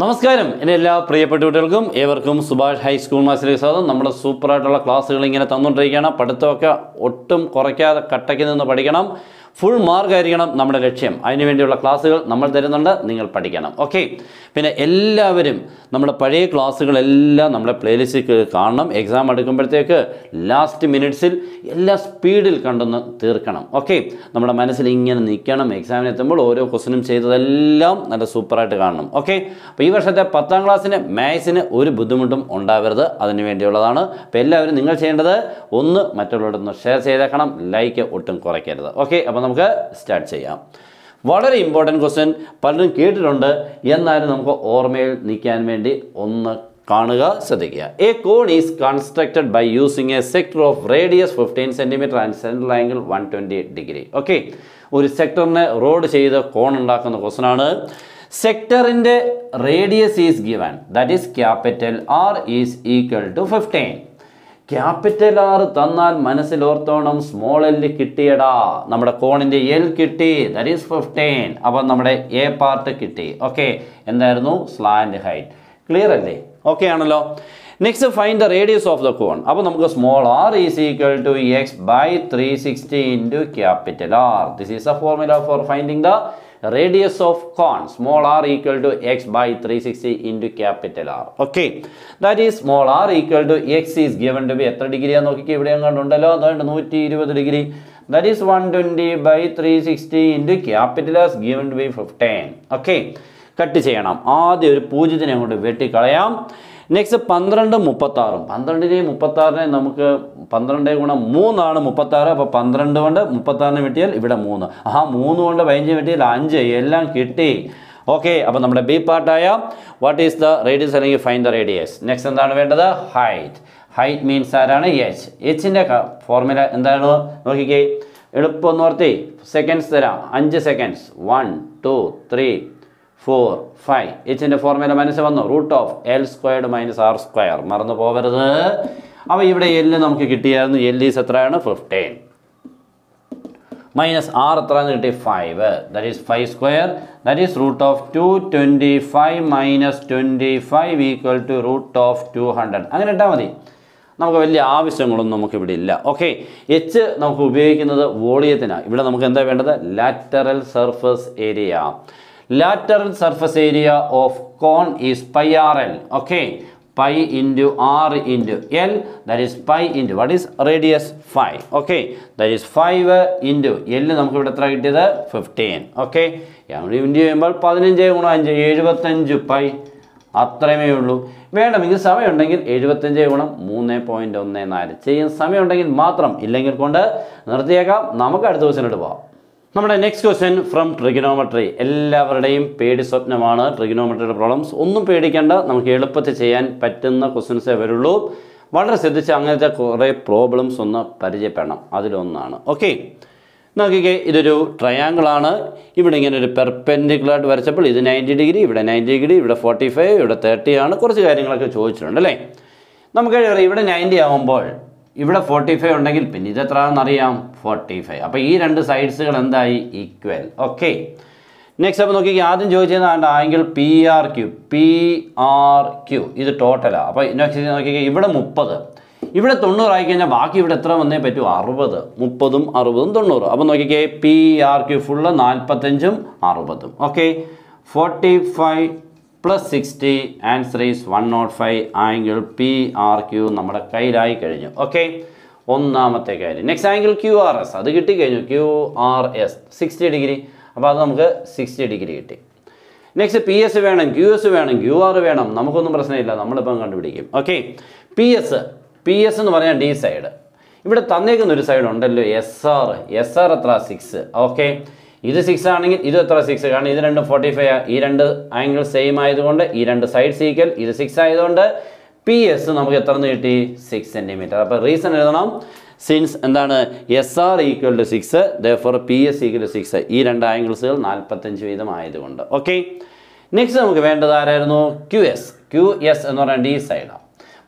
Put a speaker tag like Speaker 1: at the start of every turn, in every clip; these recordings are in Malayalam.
Speaker 1: നമസ്കാരം എൻ്റെ എല്ലാ പ്രിയപ്പെട്ട കുട്ടികൾക്കും ഏവർക്കും സുഭാഷ് ഹൈസ്കൂൾ മാസിലേക്ക് സ്വാഗതം നമ്മുടെ സൂപ്പറായിട്ടുള്ള ക്ലാസ്സുകൾ ഇങ്ങനെ തന്നുകൊണ്ടിരിക്കുകയാണ് പഠിത്തമൊക്കെ ഒട്ടും കുറയ്ക്കാതെ കട്ടയ്ക്ക് നിന്ന് പഠിക്കണം ഫുൾ മാർക്ക് ആയിരിക്കണം നമ്മുടെ ലക്ഷ്യം അതിനുവേണ്ടിയുള്ള ക്ലാസ്സുകൾ നമ്മൾ തരുന്നുണ്ട് നിങ്ങൾ പഠിക്കണം ഓക്കെ പിന്നെ എല്ലാവരും നമ്മുടെ പഴയ ക്ലാസ്സുകളെല്ലാം നമ്മുടെ പ്ലേലിസ്റ്റിൽ കാണണം എക്സാം എടുക്കുമ്പോഴത്തേക്ക് ലാസ്റ്റ് മിനിറ്റ്സിൽ എല്ലാ സ്പീഡിൽ കണ്ടൊന്ന് തീർക്കണം ഓക്കെ നമ്മുടെ മനസ്സിൽ ഇങ്ങനെ നിൽക്കണം എക്സാമിന് എത്തുമ്പോൾ ഓരോ ക്വസ്റ്റനും ചെയ്തതെല്ലാം നല്ല സൂപ്പറായിട്ട് കാണണം ഓക്കെ അപ്പോൾ ഈ വർഷത്തെ പത്താം ക്ലാസ്സിന് മാത്സിന് ഒരു ബുദ്ധിമുട്ടും ഉണ്ടാവരുത് അതിന് വേണ്ടിയുള്ളതാണ് അപ്പോൾ എല്ലാവരും നിങ്ങൾ ചെയ്യേണ്ടത് ഒന്ന് മറ്റുള്ളവരൊന്ന് ഷെയർ ചെയ്തേക്കണം ലൈക്ക് ഒട്ടും കുറയ്ക്കരുത് ഓക്കെ അപ്പോൾ നമുക്ക് സ്റ്റാർട്ട് ചെയ്യാം വളരെ ഇമ്പോർട്ടൻറ്റ് ക്വസ്റ്റ്യൻ പലരും കേട്ടിട്ടുണ്ട് എന്നാലും നമുക്ക് ഓർമ്മയിൽ നിൽക്കാൻ വേണ്ടി ഒന്ന് കാണുക ശ്രദ്ധിക്കുക a cone is constructed by using a sector of radius fifteen centimetre and central angle one twenty degree okay ഒരു സെക്ടറിനെ റോഡ് ചെയ്ത് കോൺ ഉണ്ടാക്കുന്ന ക്വസ്റ്റൻ ആണ് സെക്ടറിൻ്റെ radius is given that is capital R is equal to fifteen capital R തന്നാൽ മനസ്സിലോർത്തോണം സ്മോൾ എൽ കിട്ടിയടാ നമ്മുടെ കോണിൻ്റെ എൽ കിട്ടി ദാറ്റ് ഈസ് ഫിഫ്റ്റീൻ അപ്പം നമ്മുടെ എ പാർട്ട് കിട്ടി ഓക്കെ എന്തായിരുന്നു സ്ലാൻഡ് ഹൈറ്റ് ക്ലിയർ അല്ലേ ഓക്കെ ആണല്ലോ next find the radius of the cone അപ്പോൾ നമുക്ക് small R is equal to X by three sixty into capital R this is a formula for finding the radius of cone small r equal to x by 360 into capital R okay that is small r equal to x is given to be എത്ര ഡിഗ്രിയാന്ന് നോക്കിക്കേ ഇവിടെ എങ്ങാണ്ടുണ്ടല്ലോ അതുകൊണ്ട് നൂറ്റി ഇരുപത് degree that is 120 by 360 into capital R is given to be 15 okay cut ചെയ്യണം ആദ്യം ഒരു പൂജ്യത്തിനെ അങ്ങോട്ട് വെട്ടിക്കളയാം നെക്സ്റ്റ് പന്ത്രണ്ട് മുപ്പത്താറും പന്ത്രണ്ടിനെയും മുപ്പത്താറിനെ നമുക്ക് പന്ത്രണ്ട് ഗുണം മൂന്നാണ് മുപ്പത്താറ് അപ്പോൾ പന്ത്രണ്ട് കൊണ്ട് മുപ്പത്താറിനെ വെട്ടിയാൽ ഇവിടെ മൂന്ന് ആ മൂന്ന് കൊണ്ട് പതിനഞ്ച് വെട്ടിയാൽ അഞ്ച് എല്ലാം കിട്ടി ഓക്കെ അപ്പോൾ നമ്മുടെ ബി പാർട്ടായ വാട്ട് ഈസ് ദ റേഡിയസ് അല്ലെങ്കിൽ ഫൈൻ ദ റേഡിയസ് നെക്സ്റ്റ് എന്താണ് വേണ്ടത് ഹൈറ്റ് ഹൈറ്റ് മീൻസ് ആരാണ് എച്ച് എച്ചിൻ്റെ ഫോർമുല എന്താണ് നോക്കിക്കേ എളുപ്പം ഒന്ന് ഓർത്തി സെക്കൻഡ്സ് തരാം അഞ്ച് seconds one two three four five എച്ചിൻ്റെ ഫോർമുല മനസ്സിൽ വന്നു root of L squared minus R square മറന്നു പോകരുത് അപ്പോൾ ഇവിടെ എല്ല് നമുക്ക് കിട്ടിയായിരുന്നു എൽ ഈസ് എത്രയാണ് ഫിഫ്റ്റീൻ മൈനസ് ആർ എത്രയെന്ന് കിട്ടി five that is five square that is root of two twenty five minus twenty five equal to root of two hundred അങ്ങനെ ഇട്ടാൽ മതി നമുക്ക് വലിയ ആവശ്യങ്ങളൊന്നും നമുക്കിവിടെ ഇല്ല ഓക്കെ എച്ച് നമുക്ക് ഉപയോഗിക്കുന്നത് വോളിയത്തിനാണ് ഇവിടെ നമുക്ക് എന്താ വേണ്ടത് lateral surface area lateral surface area of cone is pi rl okay pi into r into l that is pi into what is radius 5 okay that is 5 into l നമുക്ക് ഇവിടെ എത്ര കിട്ടിയത് 15 okay ഇൻറ്റു ചെയ്യുമ്പോൾ പതിനഞ്ച് ഗുണം അഞ്ച് എഴുപത്തഞ്ച് പൈ അത്രയുമേ ഉള്ളൂ വേണമെങ്കിൽ സമയമുണ്ടെങ്കിൽ എഴുപത്തഞ്ച് ഗുണം മൂന്ന് പോയിൻറ്റ് ഒന്ന് നാല് ചെയ്യാൻ സമയമുണ്ടെങ്കിൽ മാത്രം ഇല്ലെങ്കിൽ കൊണ്ട് നിർത്തിയേക്കാം നമുക്ക് അടുത്ത ദിവസം പോവാം നമ്മുടെ നെക്സ്റ്റ് ക്വസ്റ്റ്യൻ ഫ്രം ട്രിഗനോമെട്രി എല്ലാവരുടെയും പേടി സ്വപ്നമാണ് ട്രിഗനോമെട്രിയുടെ പ്രോബ്ലംസ് ഒന്നും പേടിക്കേണ്ട നമുക്ക് എളുപ്പത്തിൽ ചെയ്യാൻ പറ്റുന്ന ക്വസ്റ്റ്യൻസേ വരുള്ളൂ വളരെ ശ്രദ്ധിച്ച് അങ്ങനത്തെ കുറേ പ്രോബ്ലംസ് ഒന്ന് പരിചയപ്പെടണം അതിലൊന്നാണ് ഓക്കെ നോക്കിക്കേ ഇതൊരു ട്രയാങ്കിൾ ആണ് ഇവിടെ ഇങ്ങനെ ഒരു പെർപെൻഡിക്കുലറായിട്ട് വരച്ചപ്പോൾ ഇത് നയൻറ്റി ഡിഗ്രി ഇവിടെ നയൻറ്റി ഡിഗ്രി ഇവിടെ ഫോർട്ടി ഫൈവ് ഇവിടെ തേർട്ടി ആണ് കുറച്ച് കാര്യങ്ങളൊക്കെ ചോദിച്ചിട്ടുണ്ട് അല്ലേ നമുക്കറിയാം ഇവിടെ നയൻറ്റി ആകുമ്പോൾ ഇവിടെ ഫോർട്ടി ഫൈവ് ഉണ്ടെങ്കിൽ പിന്നെ ഇത് എത്രയാണെന്നറിയാം ഫോർട്ടി ഫൈവ് അപ്പോൾ ഈ രണ്ട് സൈഡ്സുകൾ എന്തായി ഈക്വൽ ഓക്കെ നെക്സ്റ്റ് അപ്പോൾ നോക്കി ആദ്യം ചോദിച്ചത് angle P R Q P R Q ഇത് ടോട്ടലാണ് അപ്പോൾ നെക്സ്റ്റ് നോക്കി ഇവിടെ മുപ്പത് ഇവിടെ തൊണ്ണൂറായി കഴിഞ്ഞാൽ ബാക്കി ഇവിടെ എത്ര വന്നേ പറ്റൂ അറുപത് മുപ്പതും അറുപതും തൊണ്ണൂറും അപ്പോൾ നോക്കിക്കേ പി ആർ ക്യു ഫുള്ള് നാൽപ്പത്തഞ്ചും അറുപതും okay forty five plus sixty answer is one nought five angle P R Q നമ്മുടെ കയ്യിലായി കഴിഞ്ഞു ഓക്കെ ഒന്നാമത്തെ കാര്യം next angle Q R S അത് കിട്ടിക്കഴിഞ്ഞു Q R S sixty degree അപ്പോൾ അത് നമുക്ക് സിക്സ്റ്റി ഡിഗ്രി കിട്ടി നെക്സ്റ്റ് പി എസ് വേണം ക്യു എസ് വേണം ക്യു ആർ വേണം നമുക്കൊന്നും പ്രശ്നമില്ല നമ്മളിപ്പം കണ്ടുപിടിക്കും okay P S P S എന്ന് പറഞ്ഞാൽ ഡി സൈഡ് ഇവിടെ തന്നേക്കുന്ന ഒരു സൈഡ് ഉണ്ടല്ലോ എസ് ആർ എസ് ആർ എത്ര സിക്സ് ഓക്കെ ഇത് സിക്സ് ആണെങ്കിൽ ഇത് എത്ര സിക്സ് കാരണം ഇത് രണ്ടും ഫോർട്ടി ഫൈവ് ഈ രണ്ട് ആംഗിൾ സെയിം ആയതുകൊണ്ട് ഈ രണ്ട് സൈഡ് സീക്കൽ ഇത് സിക്സ് ആയതുകൊണ്ട് പി എസ് നമുക്ക് എത്ര എന്ന് കിട്ടി സിക്സ് സെൻറ്റിമീറ്റർ അപ്പോൾ റീസൺ എഴുതണം സിൻസ് എന്താണ് S R equal to six for P S equal to six ഈ രണ്ട് ആംഗിൾസുകൾ നാൽപ്പത്തഞ്ച് വീതം ആയതുകൊണ്ട് ഓക്കെ നെക്സ്റ്റ് നമുക്ക് വേണ്ടത് ആരായിരുന്നു ക്യു എസ് ക്യു എസ് എന്ന് പറയുന്നത് ഡി സൈഡാണ്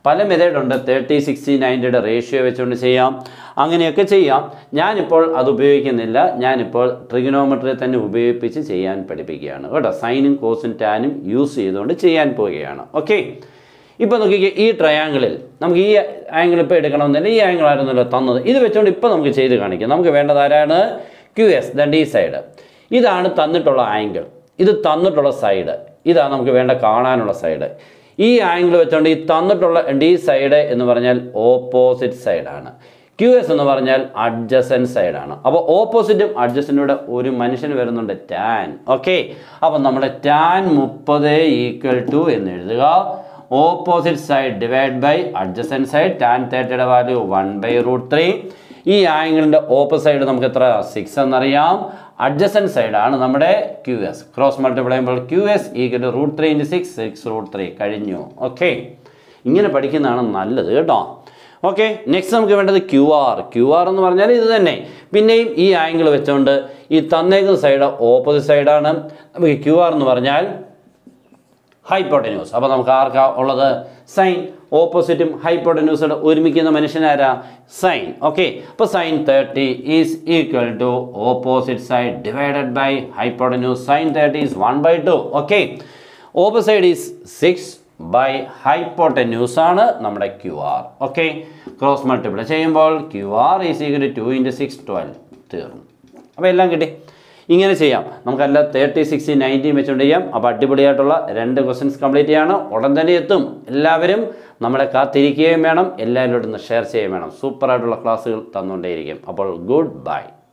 Speaker 1: പല മെത്തേഡുണ്ട് തേർട്ടി സിക്സ്റ്റി നയൻറ്റിയുടെ റേഷ്യോ വെച്ചുകൊണ്ട് ചെയ്യാം അങ്ങനെയൊക്കെ ചെയ്യാം ഞാനിപ്പോൾ അത് ഉപയോഗിക്കുന്നില്ല ഞാനിപ്പോൾ ട്രിഗനോമെട്രി തന്നെ ഉപയോഗിപ്പിച്ച് ചെയ്യാൻ പഠിപ്പിക്കുകയാണ് കേട്ടോ സൈനും കോസും ടാനും യൂസ് ചെയ്തുകൊണ്ട് ചെയ്യാൻ പോവുകയാണ് ഓക്കെ ഇപ്പോൾ നോക്കിക്കേ ഈ ട്രയാങ്കിളിൽ നമുക്ക് ഈ ആംഗിൾ ഇപ്പോൾ എടുക്കണമെന്നില്ല ഈ ആംഗിൾ ആയിരുന്നല്ലോ തന്നത് ഇത് വെച്ചുകൊണ്ട് ഇപ്പോൾ നമുക്ക് ചെയ്ത് കാണിക്കാം നമുക്ക് വേണ്ടത് ആരാണ് Q S the D side ഇതാണ് തന്നിട്ടുള്ള ആംഗിൾ ഇത് തന്നിട്ടുള്ള സൈഡ് ഇതാണ് നമുക്ക് വേണ്ട കാണാനുള്ള സൈഡ് ഈ ആംഗിൾ വെച്ചുകൊണ്ട് ഈ തന്നിട്ടുള്ള ഡി സൈഡ് എന്ന് പറഞ്ഞാൽ ഓപ്പോസിറ്റ് സൈഡാണ് ക്യു എസ് എന്ന് പറഞ്ഞാൽ അഡ്ജസൻ സൈഡാണ് അപ്പോൾ ഓപ്പോസിറ്റും അഡ്ജസൻറ്റൂടെ ഒരു മനുഷ്യന് വരുന്നുണ്ട് ടാൻ ഓക്കെ അപ്പോൾ നമ്മുടെ ടാൻ മുപ്പത് ഈക്വൽ ടു എന്ന് എഴുതുക opposite side divide by adjacent side tan തേർട്ടിയുടെ value one by root three ഈ ആംഗിളിൻ്റെ ഓപ്പോസിറ്റ് സൈഡ് നമുക്ക് എത്ര സിക്സ് എന്നറിയാം അഡ്ജസൻ സൈഡാണ് നമ്മുടെ ക്യു എസ് ക്രോസ് മൾട്ടിപ്ലൈ ചെയ്യുമ്പോൾ Q S equal to root three into six six root three കഴിഞ്ഞു ഓക്കെ ഇങ്ങനെ പഠിക്കുന്നതാണ് നല്ലത് കേട്ടോ ഓക്കെ നെക്സ്റ്റ് നമുക്ക് വേണ്ടത് ക്യു ആർ ക്യു ആർ എന്ന് പറഞ്ഞാൽ ഇത് തന്നെ പിന്നെയും ഈ ആംഗിൾ വെച്ചുകൊണ്ട് ഈ തന്നേക്കുന്ന സൈഡ് ഓപ്പോസിറ്റ് സൈഡാണ് നമുക്ക് ക്യു ആർ എന്ന് പറഞ്ഞാൽ ഹൈപ്പോട്ടന്യൂസ് അപ്പോൾ നമുക്ക് ആർക്കാ ഉള്ളത് സൈൻ ഓപ്പോസിറ്റും ഹൈപ്പോട്ടന്യൂസോട് ഒരുമിക്കുന്ന മനുഷ്യനാരാ സൈൻ ഓക്കെ അപ്പോൾ sine thirty is equal to opposite side divided by hypotenuse sine thirty is one by two okay opposite side is six by hypotenuse ആണ് നമ്മുടെ Q R okay cross multiply ചെയ്യുമ്പോൾ Q R is equal to into six twelve തീർന്നു അപ്പോൾ എല്ലാം കിട്ടി ഇങ്ങനെ ചെയ്യാം നമുക്കല്ല തേർട്ടി സിക്സ്റ്റി നയൻറ്റീൻ വെച്ചുകൊണ്ട് ചെയ്യാം അപ്പോൾ അടിപൊളിയായിട്ടുള്ള രണ്ട് ക്വസ്റ്റ്യൻസ് കംപ്ലീറ്റ് ചെയ്യാണ് ഉടൻ തന്നെ എത്തും എല്ലാവരും നമ്മളെ കാത്തിരിക്കുകയും വേണം എല്ലാവരോടും ഷെയർ ചെയ്യുകയും വേണം സൂപ്പറായിട്ടുള്ള ക്ലാസ്സുകൾ തന്നുകൊണ്ടേയിരിക്കും അപ്പോൾ ഗുഡ് ബൈ